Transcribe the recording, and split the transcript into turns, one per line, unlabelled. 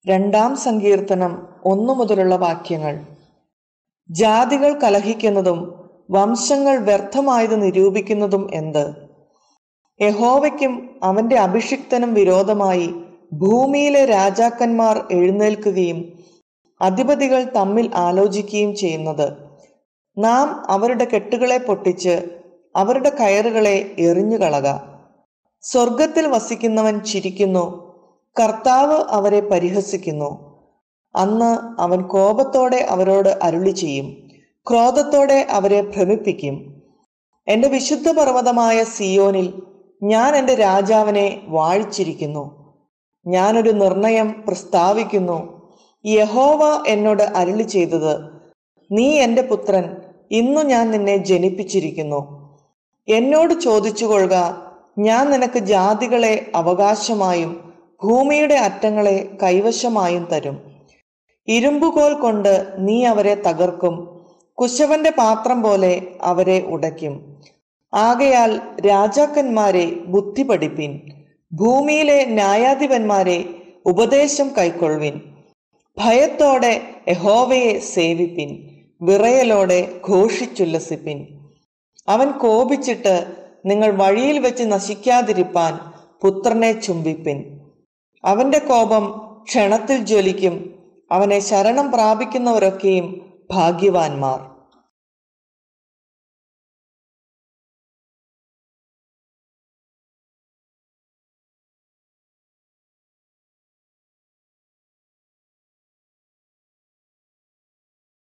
രണ്ടാം സങ്കീർത്തനം ഒന്നു മുതലുള്ള വാക്യങ്ങൾ ജാതികൾ കലഹിക്കുന്നതും വംശങ്ങൾ വ്യർത്ഥമായത് നിരൂപിക്കുന്നതും എന്ത് യഹോവയ്ക്കും അവന്റെ അഭിഷിക്തനും വിരോധമായി ഭൂമിയിലെ രാജാക്കന്മാർ എഴുന്നേൽക്കുകയും അധിപതികൾ തമ്മിൽ ആലോചിക്കുകയും ചെയ്യുന്നത് നാം അവരുടെ കെട്ടുകളെ പൊട്ടിച്ച് അവരുടെ കയറുകളെ എറിഞ്ഞുകളക സ്വർഗത്തിൽ വസിക്കുന്നവൻ ചിരിക്കുന്നു കർത്താവ് അവരെ പരിഹസിക്കുന്നു അന്ന് അവൻ കോപത്തോടെ അവരോട് അരുളി ചെയ്യും ക്രോധത്തോടെ അവരെ ഭ്രമിപ്പിക്കും എൻ്റെ വിശുദ്ധ പർവ്വതമായ സിയോനിൽ ഞാൻ എൻ്റെ രാജാവിനെ വാഴിച്ചിരിക്കുന്നു ഞാനൊരു നിർണയം പ്രസ്താവിക്കുന്നു യഹോവ എന്നോട് അരുളി ചെയ്തത് നീ എൻ്റെ പുത്രൻ ഇന്നു ഞാൻ നിന്നെ ജനിപ്പിച്ചിരിക്കുന്നു എന്നോട് ചോദിച്ചുകൊള്ളുക ഞാൻ നിനക്ക് ജാതികളെ അവകാശമായും ഭൂമിയുടെ അറ്റങ്ങളെ കൈവശമായും തരും ഇരുമ്പുകോൽ കൊണ്ട് നീ അവരെ തകർക്കും കുശവന്റെ പാത്രം പോലെ അവരെ ഉടയ്ക്കും ആകയാൽ രാജാക്കന്മാരെ ബുദ്ധി പഠിപ്പിൻ ഭൂമിയിലെ ന്യായാധിപന്മാരെ ഉപദേശം കൈക്കൊള്ളുവിൻ ഭയത്തോടെ യഹോവയെ സേവിപ്പിൻ വിറയലോടെ ഘോഷിച്ചുല്ലസിപ്പിൻ അവൻ കോപിച്ചിട്ട് നിങ്ങൾ വഴിയിൽ വെച്ച് നശിക്കാതിരിപ്പാൻ പുത്രനെ ചുംബിപ്പിൻ അവന്റെ കോപം ക്ഷണത്തിൽ ജ്വലിക്കും അവനെ ശരണം പ്രാപിക്കുന്നവരൊക്കെയും ഭാഗ്യവാന്മാർ